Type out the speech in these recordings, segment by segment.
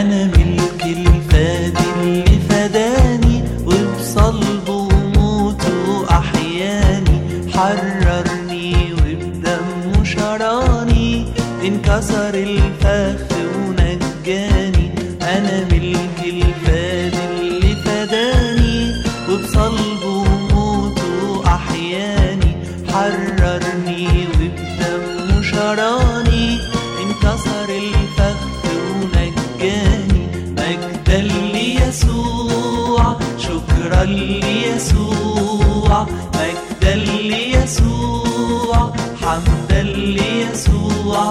أنا ملك الفادي اللي فداني وبصلبه وموته أحياني حررني وبدمه شراني انكسر الفخ ونجاني أنا ملك الفادي اللي فداني وبصلبه وموته أحياني حررني وبدمه شراني انكسر الفخ ونجاني مجدا ليسوع شكرا ليسوع مجدا ليسوع حمدا ليسوع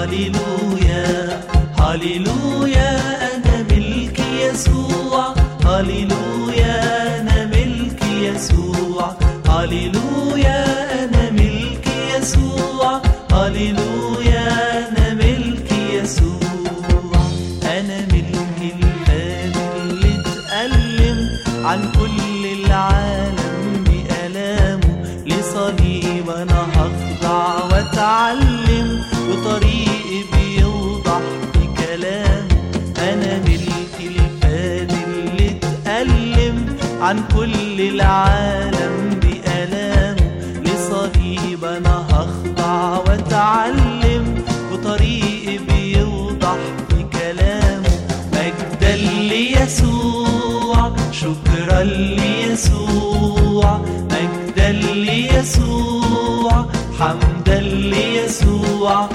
هللويا هللويا انا ملك يسوع هللويا انا ملك يسوع هللويا انا ملك يسوع هللويا انا ملك يسوع انا ملك الفادي اللي اتألم عن كل العالم بألامه لصليب انا هخضع واتعلم وطريقي بيوضح بكلامه انا ملك الفادي اللي اتألم عن كل العالم بألامه لصليب انا هخضع واتعلم وطريقي بيوضح بكلامه مجدا ليسوع شكرا ليسوع مجدا ليسوع حمدا ليسوع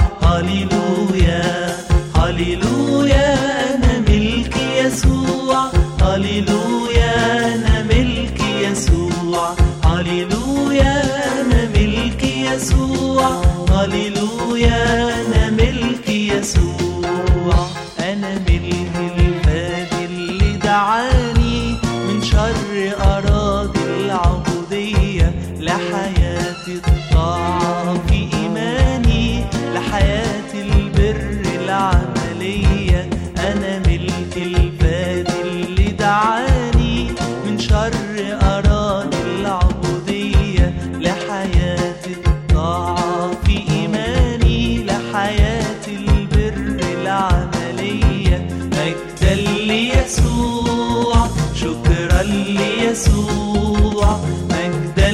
هللويا هللويا انا ملك يسوع هللويا انا ملك يسوع هللويا انا ملك يسوع هللويا انا ملك يسوع انا ملك الفادي اللي دعاني من شر اراضي العبوديه لحياه الطاعه في ايماني لحياه البر العمليه انا ملك الفادي اللي دعاني من شر اراضي العبوديه لحياه الطاعه في ايماني لحياه البر العمليه مجدا ليسوع شكرا ليسوع مجدا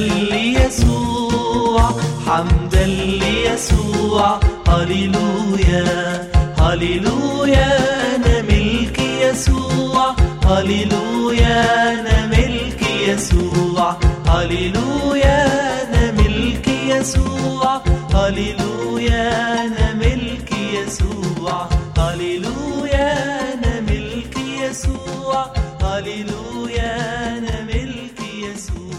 ليسوع حمدا ليسوع هللويا هللويا انا ملك يسوع هللويا انا ملك يسوع هللويا انا ملك يسوع هللويا انا ملك يسوع هللويا انا ملك يسوع هللويا انا ملك يسوع